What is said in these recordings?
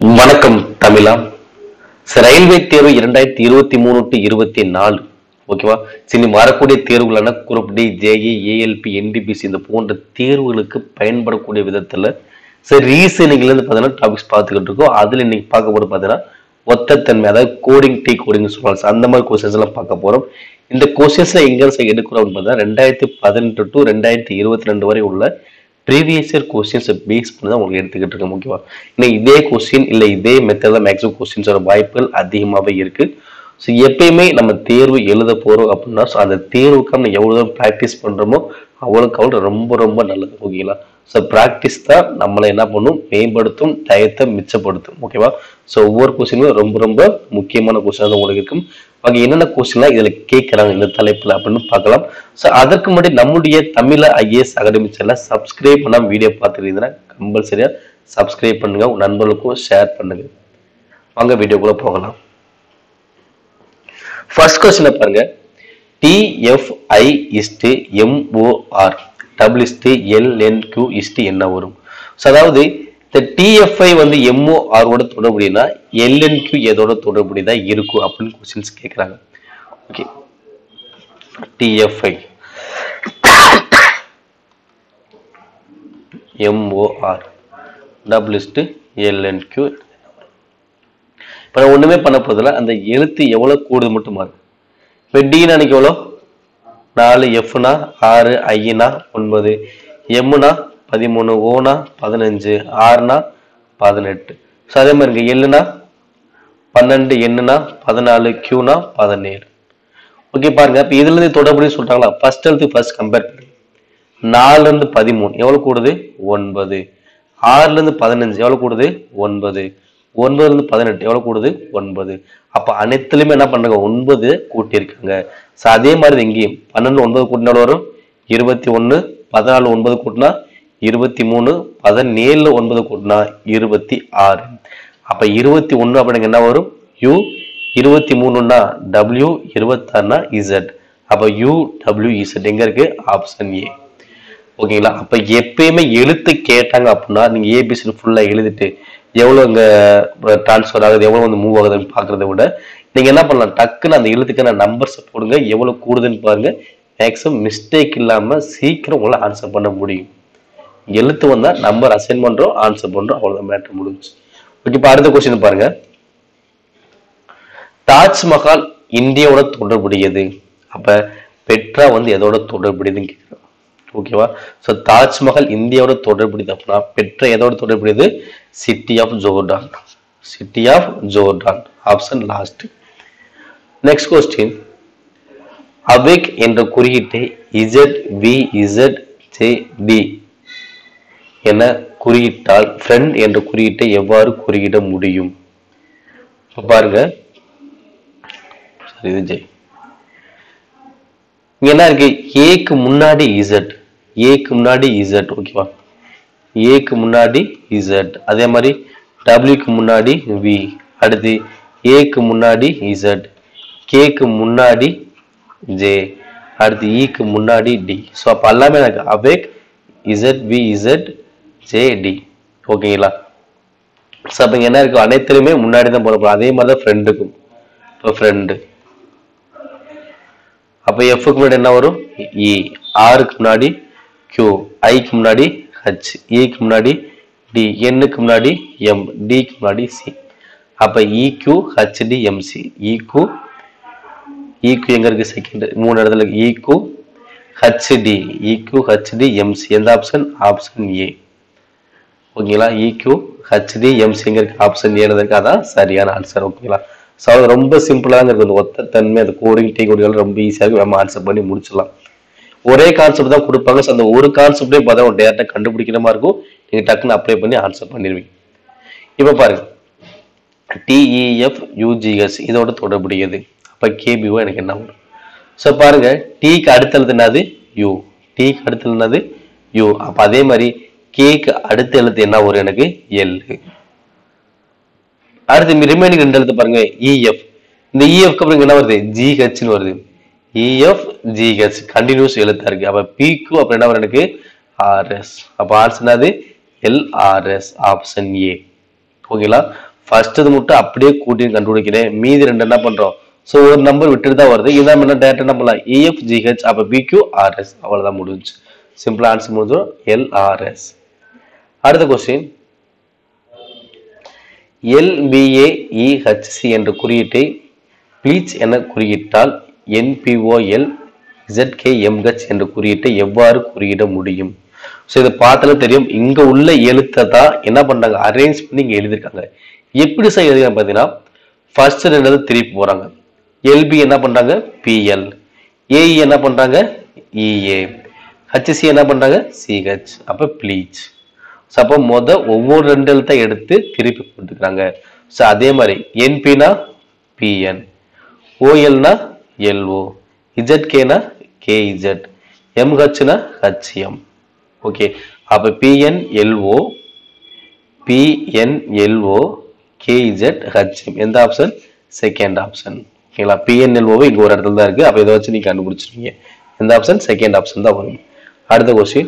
வணக்கம் தமிழா சரி, ரயில்வே தேர்வு இரண்டாயிரத்தி இருபத்தி மூணு டு இருபத்தி நாலு ஓகேவா சரி வரக்கூடிய தேர்வுகளான group D JE ALP NTPC இந்த போன்ற தேர்வுகளுக்கு பயன்படக்கூடிய விதத்துல சரி ரீசனிங்ல இருந்து பார்த்தீங்கன்னா டாபிக்ஸ் பார்த்துக்கிட்டு இருக்கோம் அதுல இன்னைக்கு பார்க்க போறது பார்த்தீங்கன்னா ஒத்தத்தன்மை அதாவது கோடிங் டி கோடிங் சொல்லுவாங்க அந்த மாதிரி கொஸ்டின்ஸ் எல்லாம் பார்க்க போறோம் இந்த கொஸ்டின்ஸ்ல எங்க இருந்து எடுக்கிறோம் அப்படின்னு பார்த்தீங்கன்னா ரெண்டாயிரத்தி பதினெட்டு டு ரெண்டாயிரத்தி இருபத்தி ரெண்டு வரை உள்ள ப்ரீவியஸ் இயர் கொஸ்டின்ஸை பேஸ் பண்ணி தான் உங்களுக்கு எடுத்துக்கிட்டு இருக்கேன் ஓகேவா இன்னும் இதே கொஸ்டின் இல்லை இதே மெத்தட் தான் மேக்ஸிமம் கொஸ்டின்ஸோட வாய்ப்புகள் அதிகமாகவே இருக்கு ஸோ எப்பயுமே நம்ம தேர்வு எழுத போறோம் அப்படின்னா ஸோ அந்த தேர்வுக்கு நம்ம எவ்வளோ தூரம் ப்ராக்டிஸ் பண்றோமோ அவ்வளோக்கு அவ்வளோ ரொம்ப ரொம்ப நல்லது ஓகேங்களா ஸோ ப்ராக்டிஸ் தான் நம்மளை என்ன பண்ணும் மேம்படுத்தும் டயத்தை மிச்சப்படுத்தும் ஓகேவா ஸோ ஒவ்வொரு கொஸ்டினும் ரொம்ப ரொம்ப முக்கியமான கொஸ்டின் தான் உங்களுக்கு இருக்கும் ஓகே என்னென்ன கொஸ்டின்லாம் இதில் கேட்குறாங்க இந்த தலைப்பில் அப்படின்னு பார்க்கலாம் ஸோ அதற்கு முன்னாடி நம்முடைய தமிழ ஐஏஎஸ் அகாடமி சேனலை சப்ஸ்கிரைப் பண்ணாம வீடியோ பார்த்துருந்தீங்கன்னா கம்பல்சரியா சப்ஸ்கிரைப் பண்ணுங்க உங்க நண்பர்களுக்கும் ஷேர் பண்ணுங்க வாங்க வீடியோக்குள்ள போகலாம் ஃபர்ஸ்ட் கொஸ்டினை பாருங்க DFI is to MOR double is to LNQ is to என்ன வரும் ஸோ அதாவது இந்த டிஎஃப்ஐ வந்து எம்ஓஆர் ஓட தொடர்புடையனா எல்என்கியூ எதோட தொடர்புடையதா இருக்கும் அப்படின்னு கொஸ்டின்ஸ் கேட்குறாங்க okay DFI MOR double is to LNQ இப்போ நான் ஒண்ணுமே பண்ண போதில்ல அந்த எழுத்து எவ்வளவு கூடுது மட்டும் மாறும் இப்போ டின்னு அன்னைக்கு எவ்வளோ நாலு எஃப்னா ஆறு ஐனா ஒன்பது எம்னா பதிமூணு ஓனா பதினஞ்சு ஆறுனா பதினெட்டு ஸோ அதே மாதிரி இங்க எல்லுனா பன்னெண்டு எண்ணுனா பதினாலு கியூனா பதினேழு ஓகே பாருங்க இப்போ இதுல இருந்து தொடர்புடைய சொல்றாங்களா ஃபர்ஸ்ட் எழுத்து ஃபர்ஸ்ட் கம்பேர் பண்ணுங்க நாலுல இருந்து பதிமூணு எவ்வளவு கூடுது ஒன்பது ஆறுல இருந்து பதினஞ்சு எவ்வளவு கூடுது ஒன்பது ஒன்பதுல இருந்து பதினெட்டு எவ்வளவு கூடுது ஒன்பது அப்ப அனைத்துலயுமே என்ன பண்றாங்க ஒன்பது கூட்டியிருக்காங்க ஸோ அதே மாதிரி இங்கேயும் பன்னெண்டு ஒன்பது கூட்டினா எவ்வளவு வரும் இருபத்தி ஒண்ணு பதினாலு ஒன்பது கூட்டினா இருபத்தி மூணு பதினேழுல ஒன்பது கூட்டினா இருபத்தி ஆறு அப்ப இருபத்தி ஒண்ணு அப்படிங்க என்ன வரும் யூ இருபத்தி மூணுன்னா டபிள்யூ இருபத்தாறுனா இசட் அப்ப யூ டபிள்யூ இசட் எங்க இருக்கு ஆப்ஷன் ஏ ஓகேங்களா அப்ப எப்பயுமே எழுத்து கேட்டாங்க அப்படின்னா நீங்க ஏபிசி ஃபுல்லா எழுதிட்டு எவ்வளவு இங்க டிரான்ஸ்ஃபர் ஆகுது எவ்வளவு வந்து மூவ் ஆகுதுன்னு பாக்குறத விட நீங்க என்ன பண்ணலாம் டக்குன்னு அந்த எழுத்துக்கான நம்பர்ஸ் போடுங்க எவ்வளவு கூடுதுன்னு பாருங்க மேக்ஸிமம் மிஸ்டேக் இல்லாம சீக்கிரம் உங்களால ஆன்சர் பண்ண முடியும் எழுத்து வந்தா நம்பர் அசைன் பண்றோம் ஆன்சர் பண்றோம் அவ்வளவுதான் மேட்டர் முடிஞ்சு ஓகே இப்ப அடுத்த கொஸ்டின் பாருங்க தாஜ்மஹால் இந்தியாவோட தொடர்புடையது அப்ப பெட்ரா வந்து எதோட தொடர்புடையதுன்னு கேட்கிறோம் ஓகேவா ஸோ தாஜ்மஹால் இந்தியாவோட தொடர்புடையது அப்படின்னா பெட்ரா எதோட தொடர்புடையது city of Jordan city of Jordan option last next question awake என்ற குறியீட்டை Z V Z J D என குறியிட்டால் ஃப்ரெண்ட் என்ற குறியீட்டை எவ்வாறு குறியிட முடியும் இப்ப பாருங்க சரி இது ஜெய் இங்க என்ன இருக்கு ஏக்கு முன்னாடி இசட் ஏக்கு முன்னாடி இசட் ஓகேவா ஏக்கு முன்னாடி இசட் அதே மாதிரி டபிள்யூக்கு முன்னாடி வி அடுத்து ஏக்கு முன்னாடி இசட் கேக்கு முன்னாடி ஜே அடுத்து ஈக்கு முன்னாடி டி ஸோ அப்போ எல்லாமே எனக்கு awake Z V Z J D ஓகேங்களா ஸோ அப்போ இங்க என்ன இருக்கு அனைத்துலையுமே முன்னாடி தான் போட போகிறோம் அதே மாதிரி தான் ஃப்ரெண்டுக்கும் இப்போ ஃப்ரெண்டு அப்போ எஃப்க்கு முன்னாடி என்ன வரும் இ ஆருக்கு முன்னாடி கியூ ஐக்கு முன்னாடி ஹச் இக்கு முன்னாடி டி எண்ணுக்கு முன்னாடி எம் டிக்கு முன்னாடி சி அப்போ இக்யூ ஹச்டி எம்சி இக்கு இக்கு எங்க இருக்கு செகண்ட் மூணு இடத்துல EQ HT EQ HT MC எந்த ஆப்ஷன் ஆப்ஷன் ஏ ஓகேங்களா இக்யூ ஹச்டி எம்சி எங்க இருக்கு ஆப்ஷன் ஏல இருக்கு அதான் சரியான ஆன்சர் ஓகேங்களா ஸோ அது ரொம்ப சிம்பிளா தான் இருக்கு அந்த ஒத்த தன்மை அந்த கோடிங் டீ கோடிகள் ரொம்ப ஈஸியாக இருக்கு நம்ம ஆன்சர் பண்ணி முடிச்சிடலாம் ஒரே கான்செப்ட் தான் கொடுப்பாங்க ஸோ அந்த ஒரு கான்செப்டே பார்த்தா ஒரு டேரக்டாக கண்டுபிடிக்கிற மாதிரி இருக்கும் நீங்க டக்குன்னு அப்ளை பண்ணி ஆன்சர் பண்ணிடுவீங்க இப்போ பாருங்க டிஇஎஃப் யூஜிஎஸ் இதோட தொடர்புடையது அப்போ கேபிஓ எனக்கு என்ன வரும் ஸோ பாருங்க டீக்கு அடுத்த என்னது யூ டீக்கு அடுத்த என்னது யூ அப்போ அதே மாதிரி கேக்கு அடுத்த எழுத்து என்ன வரும் எனக்கு எல் அடுத்து ரிமைனிங் ரெண்டு எழுத்து பாருங்க இஎஃப் இந்த இஎஃப்க்கு அப்புறம் இங்க என்ன வருது ஜிஹெச்னு வருது இஎஃப் ஜிஹெச் கண்டினியூஸ் எழுத்தா இருக்கு அப்ப பிக்கு அப்புறம் என்ன வரும் எனக்கு ஆர்எஸ் அப்ப ஆன்சர் என்னது எல்ஆர்எஸ் ஆப்ஷன் ஏ ஓகேங்களா ஃபர்ஸ்ட் இது மட்டும் அப்படியே கூட்டி கண்டுபிடிக்கிறேன் மீதி ரெண்டு என்ன பண்றோம் ஸோ ஒரு நம்பர் விட்டுட்டு தான் வருது இதான் என்ன டேரக்ட் என்ன பண்ணலாம் ஏஎஃப் ஜிஹெச் அப்போ பிக்யூ ஆர்எஸ் அவ்வளோதான் முடிஞ்சு சிம்பிள் ஆன்சர் முடிஞ்சிடும் எல்ஆர்எஸ் அடுத்த கொஸ்டின் எல்பிஏஇஹெச்சி என்ற குறியீட்டை ப்ளீச் என குறியிட்டால் என்பிஓஎல் ZKMH என்ற குறியீட்டை எவ்வாறு குறியிட முடியும் ஸோ இதை பார்த்தாலே தெரியும் இங்க உள்ள எழுத்தை தான் என்ன பண்றாங்க அரேஞ்ச் பண்ணி இங்க எழுதியிருக்காங்க எப்படி சார் எழுதிருக்காங்க பார்த்தீங்கன்னா ஃபர்ஸ்ட் ரெண்டு திருப்பி போறாங்க எல்பி என்ன பண்றாங்க பிஎல் ஏஇ என்ன பண்றாங்க இஏ ஹச்சி என்ன பண்றாங்க சிஹெச் அப்ப ப்ளீச் ஸோ அப்போ மொத ஒவ்வொரு ரெண்டு எழுத்தை எடுத்து திருப்பி போட்டுக்கிறாங்க ஸோ அதே மாதிரி என்பினா பிஎன் ஓஎல்னா எல்ஓ இஜட்கேனா கேஇஜட் எம்ஹெச்னா ஹச்எம் ஓகே அப்போ பிஎன்எல்ஓ பிஎன்எல்ஓ கேஇஜட் ஹச்எம் எந்த ஆப்ஷன் செகண்ட் ஆப்ஷன் ஓகேங்களா பிஎன்எல்ஓ இங்க ஒரு இடத்துல தான் இருக்கு அப்போ இதை வச்சு நீங்க கண்டுபிடிச்சிருக்கீங்க எந்த ஆப்ஷன் செகண்ட் ஆப்ஷன் தான் வரும் அடுத்த question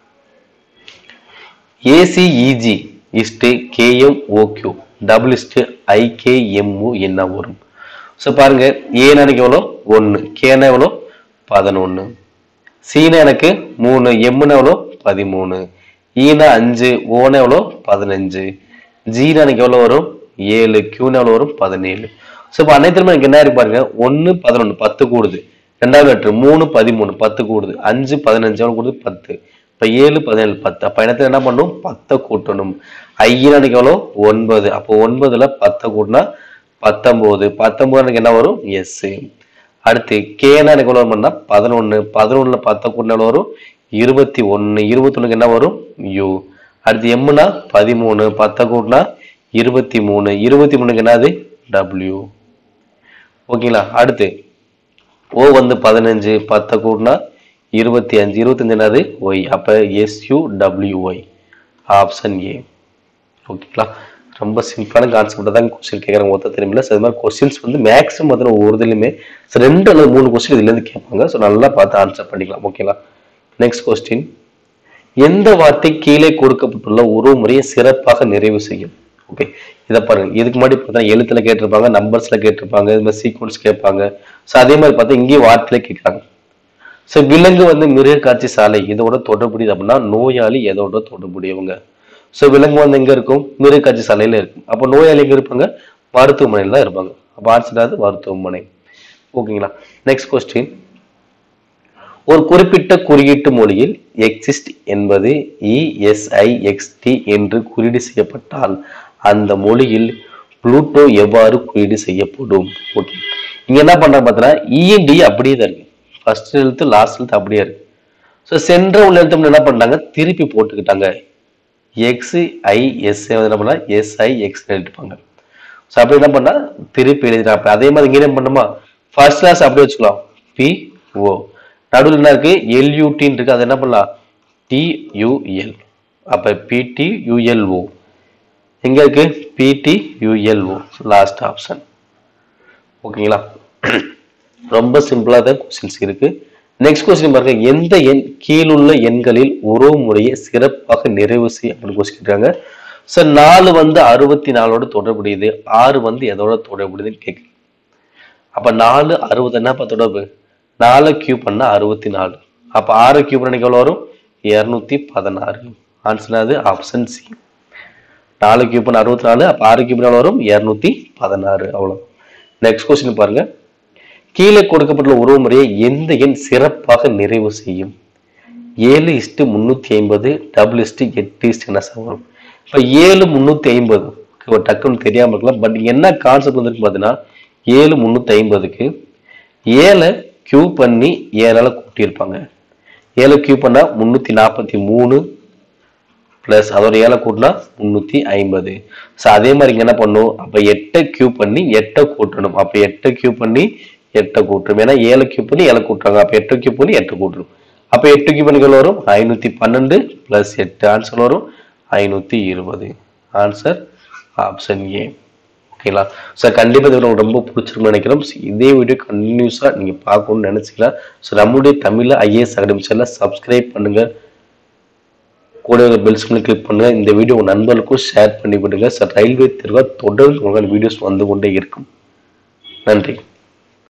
ACEG is to KMOQ double is to IKMO என்ன வரும் ஸோ பாருங்க ஏன்னு எனக்கு எவ்வளோ ஒன்று கேனா எவ்வளோ பதினொன்று சீனா எனக்கு மூணு எம்னா எவ்வளோ பதிமூணு ஈனா அஞ்சு ஓனா எவ்வளோ பதினஞ்சு ஜீனா எனக்கு எவ்வளோ வரும் ஏழு கியூனா எவ்வளோ வரும் பதினேழு ஸோ இப்போ அனைத்துமே எனக்கு என்ன இருக்கு பாருங்க ஒன்று பதினொன்று பத்து கூடுது ரெண்டாவது லெட்ரு மூணு பதிமூணு பத்து கூடுது அஞ்சு பதினஞ்சு எவ்வளோ கூடுது பத்து இப்போ ஏழு பதினேழு பத்து அப்போ இனத்தில் என்ன பண்ணும் பத்தை கூட்டணும் ஐயன் எனக்கு எவ்வளோ ஒன்பது அப்போ ஒன்பதுல பத்தை கூட்டினா பத்தொம்போது பத்தொம்போது எனக்கு என்ன வரும் எஸ் அடுத்து கேனா எனக்கு எவ்வளோ பண்ணா பதினொன்று பதினொன்றுல பத்தை கூட்டினா எவ்வளோ வரும் இருபத்தி ஒன்று இருபத்தொன்னுக்கு என்ன வரும் யூ அடுத்து எம்னா பதிமூணு பத்தை கூட்டினா இருபத்தி மூணு இருபத்தி மூணுக்கு என்னது டபிள்யூ ஓகேங்களா அடுத்து ஓ வந்து பதினஞ்சு பத்தை கூட்டினா இருபத்தி அஞ்சு இருபத்தஞ்சு என்னது ஒய் அப்போ SU W Y option A ஓகேங்களா ரொம்ப சிம்பிளான கான்செப்ட் தான் கொஸ்டின் கேட்குறாங்க மொத்த தெரியுமில்ல ஸோ அது மாதிரி கொஸ்டின்ஸ் வந்து மேக்ஸிமம் வந்து ஒவ்வொரு இதுலையுமே ஸோ ரெண்டு அல்லது மூணு கொஸ்டின் இதுலேருந்து கேட்பாங்க ஸோ நல்லா பார்த்து ஆன்சர் பண்ணிக்கலாம் ஓகேங்களா நெக்ஸ்ட் கொஸ்டின் எந்த வார்த்தை கீழே கொடுக்கப்பட்டுள்ள உறவு முறையை சிறப்பாக நிறைவு செய்யும் ஓகே இதை பாருங்க இதுக்கு முன்னாடி பார்த்தா எழுத்துல கேட்டிருப்பாங்க நம்பர்ஸ்ல கேட்டிருப்பாங்க இது மாதிரி சீக்வன்ஸ் கேட்பாங்க ஸோ அதே மாதிரி பார்த்தா இங்கேயும் வார்த்தையில கேட்குறாங்க ஸோ விலங்கு வந்து மிருக காட்சி சாலை இதோட தொடர்புடையது அப்படின்னா நோயாளி எதோட தொடர்புடையவங்க ஸோ விலங்கு வந்து எங்க இருக்கும் மிருக காட்சி சாலையில இருக்கும் அப்போ நோயாளி எங்க இருப்பாங்க மருத்துவமனையில் தான் இருப்பாங்க அப்போ ஆன்சர் மருத்துவமனை ஓகேங்களா நெக்ஸ்ட் கொஸ்டின் ஒரு குறிப்பிட்ட குறியீட்டு மொழியில் எக்ஸிஸ்ட் என்பது இஎஸ்ஐஎக்ஸ்டி என்று குறியீடு செய்யப்பட்டால் அந்த மொழியில் புளூட்டோ எவ்வாறு குறியீடு செய்யப்படும் ஓகே இங்க என்ன பண்றாங்க பார்த்தீங்கன்னா இஎன்டி அப்படியே தான் இருக்கு ஃபர்ஸ்ட் எழுத்து லாஸ்ட் எழுத்து அப்படியே இருக்கு ஸோ சென்ற உள்ள எழுத்து என்ன பண்றாங்க திருப்பி போட்டுக்கிட்டாங்க எக்ஸ் ஐ எஸ் என்ன பண்ணா எஸ்ஐ எக்ஸ் எழுதிப்பாங்க ஸோ அப்படி என்ன பண்ணா திருப்பி எழுதிட்டாங்க அதே மாதிரி இங்க என்ன பண்ணுமா ஃபர்ஸ்ட் கிளாஸ் அப்படியே வச்சுக்கலாம் பி ஓ நடுவில் என்ன இருக்கு எல்யூடின்னு இருக்கு அது என்ன பண்ணலாம் டியூஎல் அப்ப பிடி யூஎல்ஓ எங்க இருக்கு பிடி யூஎல்ஓ லாஸ்ட் ஆப்ஷன் ஓகேங்களா ரொம்ப சிம்பிளா தான் கொஸ்டின்ஸ் இருக்கு நெக்ஸ்ட் கொஸ்டின் பாருங்க எந்த எண் கீழுள்ள எண்களில் உறவு முறையை சிறப்பாக நிறைவு செய்ய அப்படின்னு கொஸ்டின் இருக்காங்க ஸோ நாலு வந்து அறுபத்தி நாலோட தொடர்புடையது ஆறு வந்து எதோட தொடர்புடையதுன்னு கேட்குது அப்ப நாலு அறுபது என்னப்பா தொடர்பு நாலு கியூ பண்ணா அறுபத்தி நாலு அப்ப ஆறு கியூ பண்ண எவ்வளவு வரும் இருநூத்தி பதினாறு ஆன்சர் அது ஆப்ஷன் சி நாலு கியூ பண்ண அறுபத்தி நாலு அப்ப ஆறு கியூ பண்ண வரும் இருநூத்தி பதினாறு அவ்வளவு நெக்ஸ்ட் கொஸ்டின் பாருங்க கீழே கொடுக்கப்பட்டுள்ள உறவு முறையை எந்த எண் சிறப்பாக நிறைவு செய்யும் ஏழு இஸ்டு முன்னூத்தி ஐம்பது டபுள் இஸ்டு எட்டு இஸ்டு என்ன சார் வரும் இப்ப ஏழு முன்னூத்தி ஐம்பது ஒரு டக்குன்னு தெரியாம இருக்கலாம் பட் என்ன கான்செப்ட் வந்துருக்கு பார்த்தீங்கன்னா ஏழு முன்னூத்தி ஐம்பதுக்கு ஏழை கியூ பண்ணி ஏழால கூட்டியிருப்பாங்க ஏழை கியூ பண்ணா முன்னூத்தி நாற்பத்தி மூணு பிளஸ் அதோட ஏழை கூட்டினா முன்னூத்தி ஐம்பது ஸோ அதே மாதிரி இங்க என்ன பண்ணும் அப்ப எட்டை கியூ பண்ணி எட்டை கூட்டணும் அப்ப எட்டை கியூ பண்ணி எட்டை கூட்டணும் ஏன்னா ஏழு கியூ பண்ணி ஏழை கூட்டுறாங்க அப்ப எட்டு கியூ பண்ணி எட்டு கூட்டணும் அப்ப எட்டு கியூ பண்ணி எவ்வளவு வரும் ஐநூத்தி பன்னெண்டு பிளஸ் எட்டு ஆன்சர் வரும் ஐநூத்தி இருபது ஆன்சர் ஆப்ஷன் ஏ ஓகேங்களா சார் கண்டிப்பாக இது உங்களுக்கு ரொம்ப பிடிச்சிருக்கும்னு நினைக்கிறோம் So, இதே வீடியோ கண்டினியூஸாக நீங்கள் பார்க்கணும்னு நினச்சிக்கலாம் ஸோ நம்மளுடைய தமிழில் ஐஏஎஸ் அகாடமி சேனலை சப்ஸ்கிரைப் பண்ணுங்கள் கூட பெல் சிம்மில் கிளிக் பண்ணுங்க இந்த வீடியோ உங்க நண்பர்களுக்கும் ஷேர் பண்ணி விடுங்க சார் ரயில்வே தேர்வாக தொடர்ந்து உங்களுக்கான வீடியோஸ் வந்து கொண்டே இருக்கும் நன்றி